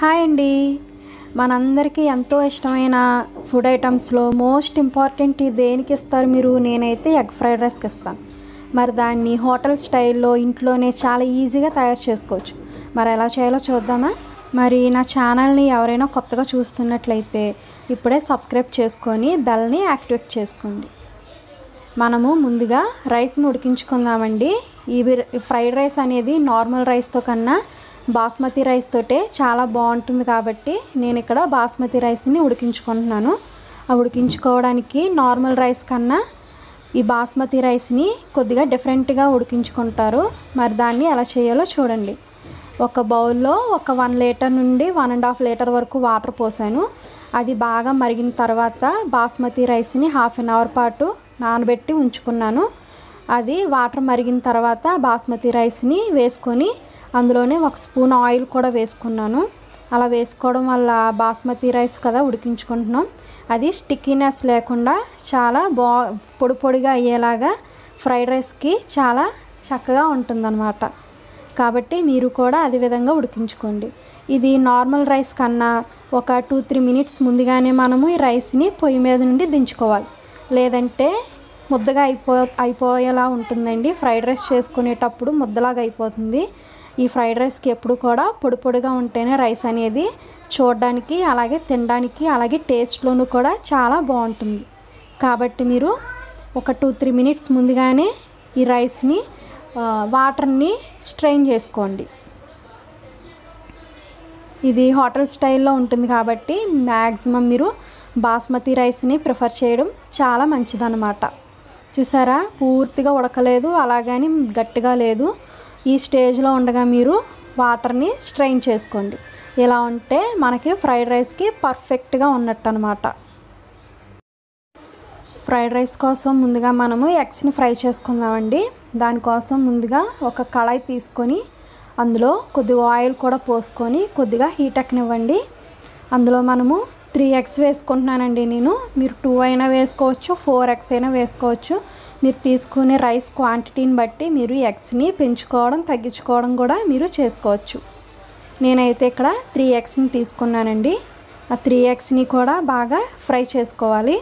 hi అండి మనందరికీ ఎంతో ఇష్టమైన ఫుడ్ ఐటమ్స్లో మోస్ట్ ఇంపార్టెంట్ దేనికి ఇస్తారు మీరు నేనైతే ఎగ్ ఫ్రైడ్ రైస్కి ఇస్తాను మరి దాన్ని హోటల్ స్టైల్లో ఇంట్లోనే చాలా ఈజీగా తయారు చేసుకోవచ్చు మరి ఎలా చేయాలో చూద్దామా మరి నా ఛానల్ని ఎవరైనా కొత్తగా చూస్తున్నట్లయితే ఇప్పుడే సబ్స్క్రైబ్ చేసుకొని బెల్ని యాక్టివేట్ చేసుకోండి మనము ముందుగా రైస్ని ఉడికించుకుందామండి ఇవి ఫ్రైడ్ రైస్ అనేది నార్మల్ రైస్తో కన్నా బాస్మతి రైస్ తోటే చాలా బాగుంటుంది కాబట్టి నేను ఇక్కడ బాస్మతి రైస్ని ఉడికించుకుంటున్నాను ఆ ఉడికించుకోవడానికి నార్మల్ రైస్ కన్నా ఈ బాస్మతి రైస్ని కొద్దిగా డిఫరెంట్గా ఉడికించుకుంటారు మరి దాన్ని ఎలా చేయాలో చూడండి ఒక బౌల్లో ఒక వన్ లీటర్ నుండి వన్ అండ్ హాఫ్ లీటర్ వరకు వాటర్ పోసాను అది బాగా మరిగిన తర్వాత బాస్మతి రైస్ని హాఫ్ అన్ అవర్ పాటు నానబెట్టి ఉంచుకున్నాను అది వాటర్ మరిగిన తర్వాత బాస్మతి రైస్ని వేసుకొని అందులోనే ఒక స్పూన్ ఆయిల్ కూడా వేసుకున్నాను అలా వేసుకోవడం వల్ల బాస్మతి రైస్ కదా ఉడికించుకుంటున్నాం అది స్టిక్కీనెస్ లేకుండా చాలా బా పొడి పొడిగా అయ్యేలాగా ఫ్రైడ్ రైస్కి చాలా చక్కగా ఉంటుందన్నమాట కాబట్టి మీరు కూడా అదే విధంగా ఉడికించుకోండి ఇది నార్మల్ రైస్ కన్నా ఒక టూ త్రీ మినిట్స్ ముందుగానే మనము ఈ రైస్ని పొయ్యి మీద నుండి దించుకోవాలి లేదంటే ముద్దగా అయిపో అయిపోయేలా ఉంటుందండి ఫ్రైడ్ రైస్ చేసుకునేటప్పుడు ముద్దలాగా అయిపోతుంది ఈ ఫ్రైడ్ రైస్కి ఎప్పుడు కూడా పొడి పొడిగా ఉంటేనే రైస్ అనేది చూడడానికి అలాగే తినడానికి అలాగే టేస్ట్లోనూ కూడా చాలా బాగుంటుంది కాబట్టి మీరు ఒక టూ త్రీ మినిట్స్ ముందుగానే ఈ రైస్ని వాటర్ని స్ట్రెయిన్ చేసుకోండి ఇది హోటల్ స్టైల్లో ఉంటుంది కాబట్టి మ్యాక్సిమం మీరు బాస్మతి రైస్ని ప్రిఫర్ చేయడం చాలా మంచిదన్నమాట చూసారా పూర్తిగా ఉడకలేదు అలాగని గట్టిగా లేదు ఈ స్టేజ్లో ఉండగా మీరు వాటర్ని స్ట్రెయిన్ చేసుకోండి ఇలా ఉంటే మనకి ఫ్రైడ్ రైస్కి పర్ఫెక్ట్గా ఉన్నట్టు అనమాట ఫ్రైడ్ రైస్ కోసం ముందుగా మనము ఎగ్స్ని ఫ్రై చేసుకుందామండి దానికోసం ముందుగా ఒక కళాయి తీసుకొని అందులో కొద్దిగా ఆయిల్ కూడా పోసుకొని కొద్దిగా హీట్ ఎక్కనివ్వండి అందులో మనము త్రీ ఎగ్స్ వేసుకుంటున్నానండి నేను మీరు టూ అయినా వేసుకోవచ్చు ఫోర్ ఎగ్స్ అయినా వేసుకోవచ్చు మీరు తీసుకునే రైస్ క్వాంటిటీని బట్టి మీరు ఎగ్స్ని పెంచుకోవడం తగ్గించుకోవడం కూడా మీరు చేసుకోవచ్చు నేనైతే ఇక్కడ త్రీ ఎగ్స్ని తీసుకున్నానండి ఆ త్రీ ఎగ్స్ని కూడా బాగా ఫ్రై చేసుకోవాలి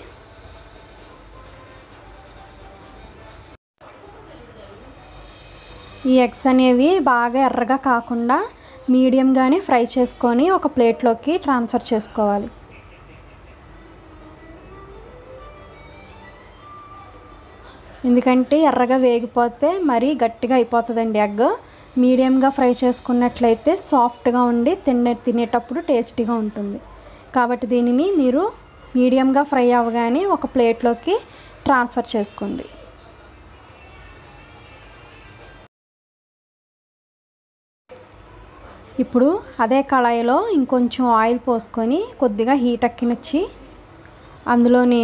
ఈ ఎగ్స్ అనేవి బాగా ఎర్రగా కాకుండా మీడియంగానే ఫ్రై చేసుకొని ఒక ప్లేట్లోకి ట్రాన్స్ఫర్ చేసుకోవాలి ఎందుకంటే ఎర్రగా వేగిపోతే మరీ గట్టిగా అయిపోతుందండి ఎగ్ మీడియంగా ఫ్రై చేసుకున్నట్లయితే సాఫ్ట్గా ఉండి తినే తినేటప్పుడు టేస్టీగా ఉంటుంది కాబట్టి దీనిని మీరు మీడియంగా ఫ్రై అవ్వగానే ఒక ప్లేట్లోకి ట్రాన్స్ఫర్ చేసుకోండి ఇప్పుడు అదే కళాయిలో ఇంకొంచెం ఆయిల్ పోసుకొని కొద్దిగా హీట్ ఎక్కినచ్చి అందులోనే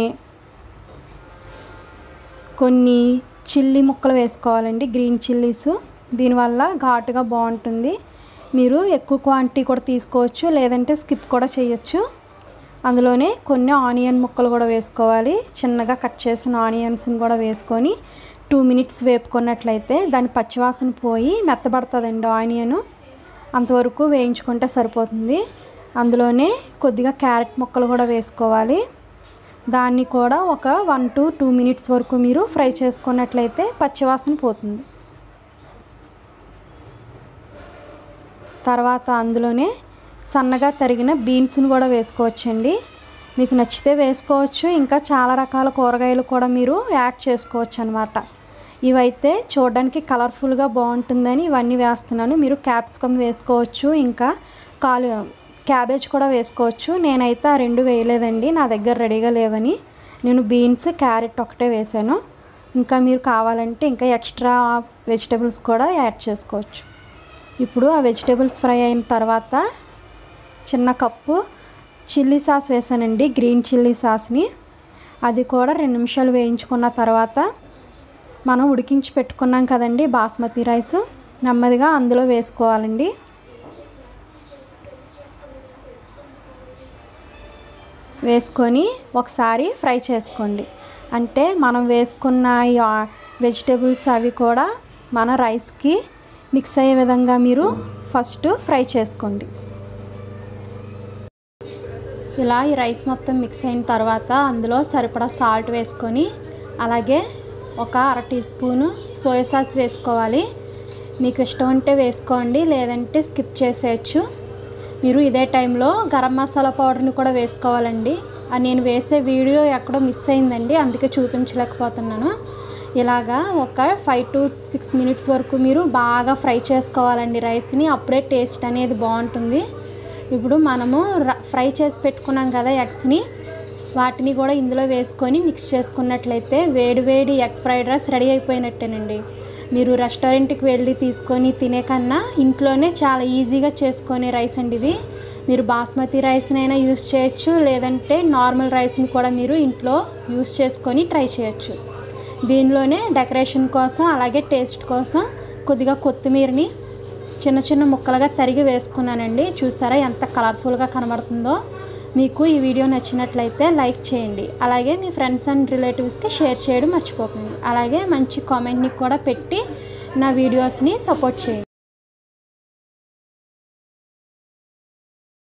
కొన్ని చిల్లీ ముక్కలు వేసుకోవాలండి గ్రీన్ చిల్లీస్ దీనివల్ల ఘాటుగా బాగుంటుంది మీరు ఎక్కువ క్వాంటిటీ కూడా తీసుకోవచ్చు లేదంటే స్కిప్ కూడా చేయొచ్చు అందులోనే కొన్ని ఆనియన్ ముక్కలు కూడా వేసుకోవాలి చిన్నగా కట్ చేసిన ఆనియన్స్ని కూడా వేసుకొని టూ మినిట్స్ వేపుకున్నట్లయితే దాని పచ్చివాసన పోయి మెత్తబడుతుందండి ఆనియన్ అంతవరకు వేయించుకుంటే సరిపోతుంది అందులోనే కొద్దిగా క్యారెట్ ముక్కలు కూడా వేసుకోవాలి దాన్ని కూడా ఒక వన్ టు టూ మినిట్స్ వరకు మీరు ఫ్రై చేసుకున్నట్లయితే పచ్చివాసన పోతుంది తర్వాత అందులోనే సన్నగా తరిగిన బీన్స్ని కూడా వేసుకోవచ్చండి మీకు నచ్చితే వేసుకోవచ్చు ఇంకా చాలా రకాల కూరగాయలు కూడా మీరు యాడ్ చేసుకోవచ్చు అనమాట ఇవైతే చూడడానికి కలర్ఫుల్గా బాగుంటుందని ఇవన్నీ వేస్తున్నాను మీరు క్యాప్సికమ్ వేసుకోవచ్చు ఇంకా కాలు క్యాబేజ్ కూడా వేసుకోవచ్చు నేనైతే ఆ రెండు వేయలేదండి నా దగ్గర రెడీగా లేవని నేను బీన్స్ క్యారెట్ ఒకటే వేసాను ఇంకా మీరు కావాలంటే ఇంకా ఎక్స్ట్రా వెజిటేబుల్స్ కూడా యాడ్ చేసుకోవచ్చు ఇప్పుడు ఆ వెజిటేబుల్స్ ఫ్రై అయిన తర్వాత చిన్న కప్పు చిల్లీ సాస్ వేసానండి గ్రీన్ చిల్లీ సాస్ని అది కూడా రెండు నిమిషాలు వేయించుకున్న తర్వాత మనం ఉడికించి పెట్టుకున్నాం కదండి బాస్మతి రైస్ నెమ్మదిగా అందులో వేసుకోవాలండి వేసుకొని ఒకసారి ఫ్రై చేసుకోండి అంటే మనం వేసుకున్న ఈ వెజిటేబుల్స్ అవి కూడా మన రైస్కి మిక్స్ అయ్యే విధంగా మీరు ఫస్ట్ ఫ్రై చేసుకోండి ఇలా ఈ రైస్ మొత్తం మిక్స్ అయిన తర్వాత అందులో సరిపడా సాల్ట్ వేసుకొని అలాగే ఒక అర టీ స్పూను సోయా సాస్ వేసుకోవాలి మీకు ఇష్టం ఉంటే వేసుకోండి లేదంటే స్కిప్ చేసేయచ్చు మీరు ఇదే టైంలో గరం మసాలా పౌడర్ని కూడా వేసుకోవాలండి ఆ నేను వేసే వీడియో ఎక్కడో మిస్ అయిందండి అందుకే చూపించలేకపోతున్నాను ఇలాగా ఒక ఫైవ్ టు సిక్స్ మినిట్స్ వరకు మీరు బాగా ఫ్రై చేసుకోవాలండి రైస్ని అప్పుడే టేస్ట్ అనేది బాగుంటుంది ఇప్పుడు మనము ర- ఫ్రై చేసి పెట్టుకున్నాం కదా ఎగ్స్ని వాటిని కూడా ఇందులో వేసుకొని మిక్స్ చేసుకున్నట్లయితే వేడి వేడి ఎగ్ ఫ్రైడ్ రైస్ రెడీ అయిపోయినట్టేనండి మీరు రెస్టారెంట్కి వెళ్ళి తీసుకొని తినే కన్నా ఇంట్లోనే చాలా ఈజీగా చేసుకునే రైస్ అండి ఇది మీరు బాస్మతి రైస్నైనా యూస్ చేయొచ్చు లేదంటే నార్మల్ రైస్ని కూడా మీరు ఇంట్లో యూస్ చేసుకొని ట్రై చేయొచ్చు దీనిలోనే డెకరేషన్ కోసం అలాగే టేస్ట్ కోసం కొద్దిగా కొత్తిమీరని చిన్న చిన్న ముక్కలుగా తరిగి వేసుకున్నానండి చూసారా ఎంత కలర్ఫుల్గా కనబడుతుందో మీకు ఈ వీడియో నచ్చినట్లయితే లైక్ చేయండి అలాగే మీ ఫ్రెండ్స్ అండ్ రిలేటివ్స్కి షేర్ చేయడం మర్చిపోకండి అలాగే మంచి కామెంట్ని కూడా పెట్టి నా వీడియోస్ని సపోర్ట్ చేయండి